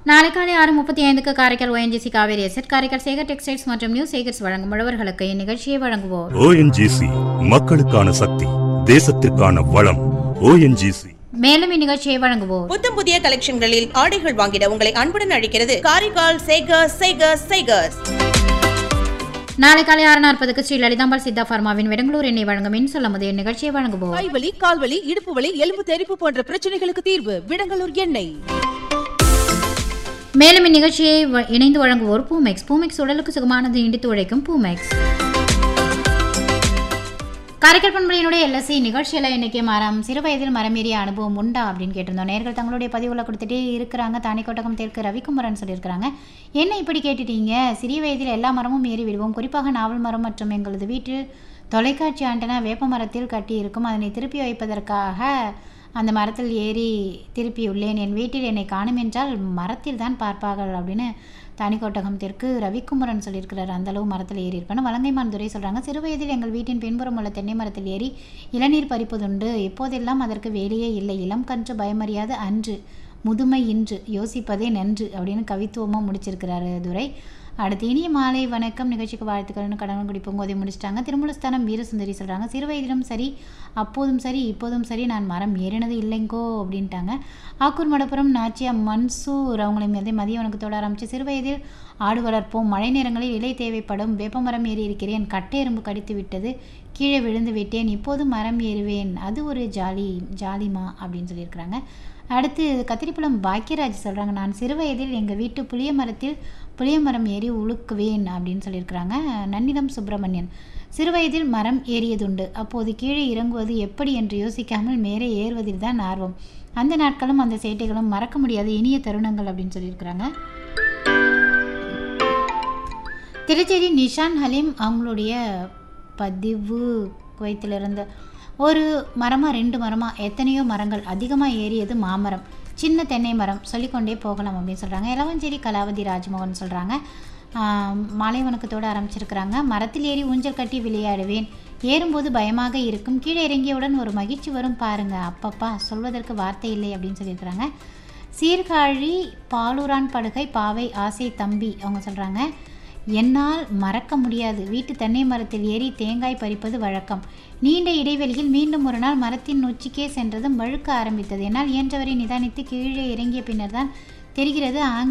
நாளை காலை ஆறு முப்பத்தி ஐந்துக்கு காரைக்கால் ONGC காவேரி எஸ்எட் காரைக்கால் சேகர் டெக்ஸ்டைல்ஸ் மற்றும் நியூ சேகர்ஸ் வழங்கும் உழவர்களுக்கு இந்நிகழ்ச்சியை வழங்குவோர் ஓஎன்ஜிசி மக்களுக்கான சக்தி தேசத்திற்கான வளம் ஓஎன்ஜிசி மேலும் இந்நிகழ்ச்சியை வழங்குவோர் புத்தம் புதிய கலெக்ஷன்களில் ஆடைகள் வாங்கிட உங்களை அன்புடன் அழைக்கிறது காரைக்கால் சேகர்ஸ் சேகர்ஸ் சேகர்ஸ் நாளை காலை ஆறு நாற்பதுக்கு ஸ்ரீ லலிதாம்பாள் சித்தா ஃபார்மாவின் விடங்களூர் எண்ணெய் வழங்கும் இன் சொல்ல முதல் நிகழ்ச்சியை வழங்குவோர் கைவலி கால்வலி இடுப்பு வலி எலும்பு தெறிப்பு போன்ற பிரச்சனைகளுக்கு தீர்வு விடங்கலூர் எண்ணெய் மேலும் இந்நிகழ்ச்சியை வ- இணைந்து வழங்குவோர் பூமெக்ஸ் பூமெக்ஸ் உடலுக்கு சுகமானது இண்டித்து உழைக்கும் பூமெக்ஸ் காரைக்கால் பண்பலையினுடைய எல்எஸ்சி நிகழ்ச்சியில் இன்றைக்கி மரம் சிறு வயதில் மரம் ஏறிய அனுபவம் உண்டா அப்படின்னு கேட்டிருந்தோம் நேர்கள் தங்களுடைய பதிவுகளை கொடுத்துட்டே இருக்கிறாங்க தானிக்கோட்டகம் தெற்கு ரவிக்குமரன் சொல்லியிருக்கிறாங்க என்ன இப்படி கேட்டுட்டீங்க சிறிய வயதில் எல்லா மரமும் ஏறி விடுவோம் குறிப்பாக நாவல் மரம் மற்றும் எங்களது வீட்டில் தொலைக்காட்சி ஆண்டனா வேப்ப மரத்தில் கட்டி இருக்கும் அதனை திருப்பி வைப்பதற்காக அந்த மரத்தில் ஏறி திருப்பியுள்ளேன் என் வீட்டில் என்னை காணும் என்றால் மரத்தில் தான் பார்ப்பார்கள் அப்படின்னு தனிக்கோட்டகம் தெற்கு ரவிக்குமரன் சொல்லியிருக்கிறார் அந்த அளவு மரத்தில் ஏறி இருப்பேன் வலங்கைமான் துரை சொல்கிறாங்க சிறு வயதில் எங்கள் வீட்டின் பின்புறம் உள்ள தென்னை மரத்தில் ஏறி இளநீர் பறிப்பதுண்டு எப்போதெல்லாம் அதற்கு வேலையே இல்லை இளம் கன்று பயமறியாது அன்று முதுமை இன்று யோசிப்பதே நன்று அப்படின்னு கவித்துவமாக முடிச்சிருக்கிறாரு துரை அடுத்து இனிய மாலை வணக்கம் நிகழ்ச்சிக்கு வாழ்த்துக்கள்னு கடவுள் குடி பொங்கோதை முடிச்சிட்டாங்க திருமூலஸ்தானம் வீரசுந்தரி சொல்கிறாங்க சிறு வயதிலும் சரி அப்போதும் சரி இப்போதும் சரி நான் மரம் ஏறினது இல்லைங்கோ அப்படின்ட்டாங்க ஆக்கூர் மடப்புறம் நாச்சியா மன்சூர் அவங்களை மீது மதிய வணக்கத்தோடு ஆரம்பித்து சிறு வயதில் ஆடு வளர்ப்போம் மழை நேரங்களில் இலை தேவைப்படும் வேப்பமரம் ஏறி இருக்கிறேன் கட்டை எறும்பு கடித்து விட்டது கீழே விழுந்து விட்டேன் இப்போது மரம் ஏறுவேன் அது ஒரு ஜாலி ஜாலிமா அப்படின்னு சொல்லியிருக்கிறாங்க அடுத்து கத்திரிப்பழம் பாக்கியராஜ் சொல்கிறாங்க நான் சிறு வயதில் எங்கள் வீட்டு புளிய மரத்தில் புளிய மரம் ஏறி உழுக்குவேன் அப்படின்னு சொல்லியிருக்கிறாங்க நன்னிலம் சுப்பிரமணியன் சிறு வயதில் மரம் ஏறியதுண்டு அப்போது கீழே இறங்குவது எப்படி என்று யோசிக்காமல் மேலே ஏறுவதில் தான் ஆர்வம் அந்த நாட்களும் அந்த சேட்டைகளும் மறக்க முடியாத இனிய தருணங்கள் அப்படின்னு சொல்லியிருக்கிறாங்க திருச்சேரி நிஷான் ஹலீம் அவங்களுடைய பதிவு குவைத்திலிருந்து ஒரு மரமாக ரெண்டு மரமாக எத்தனையோ மரங்கள் அதிகமாக ஏறியது மாமரம் சின்ன தென்னை மரம் சொல்லிக்கொண்டே போகலாம் அப்படின்னு சொல்கிறாங்க இளவஞ்சேரி கலாவதி ராஜ்மோகன் சொல்கிறாங்க மாலை வணக்கத்தோடு ஆரம்பிச்சிருக்கிறாங்க மரத்தில் ஏறி ஊஞ்சல் கட்டி விளையாடுவேன் ஏறும்போது பயமாக இருக்கும் கீழே இறங்கியவுடன் ஒரு மகிழ்ச்சி வரும் பாருங்க அப்பப்பா சொல்வதற்கு வார்த்தை இல்லை அப்படின்னு சொல்லியிருக்கிறாங்க சீர்காழி பாலூரான் படுகை பாவை ஆசை தம்பி அவங்க சொல்கிறாங்க என்னால் மறக்க முடியாது வீட்டு தென்னை மரத்தில் ஏறி தேங்காய் பறிப்பது வழக்கம் நீண்ட இடைவெளியில் மீண்டும் ஒரு நாள் மரத்தின் உச்சிக்கே சென்றதும் வழுக்க ஆரம்பித்தது என்னால் இயன்றவரை நிதானித்து கீழே இறங்கிய பின்னர் தான் தெரிகிறது ஆங்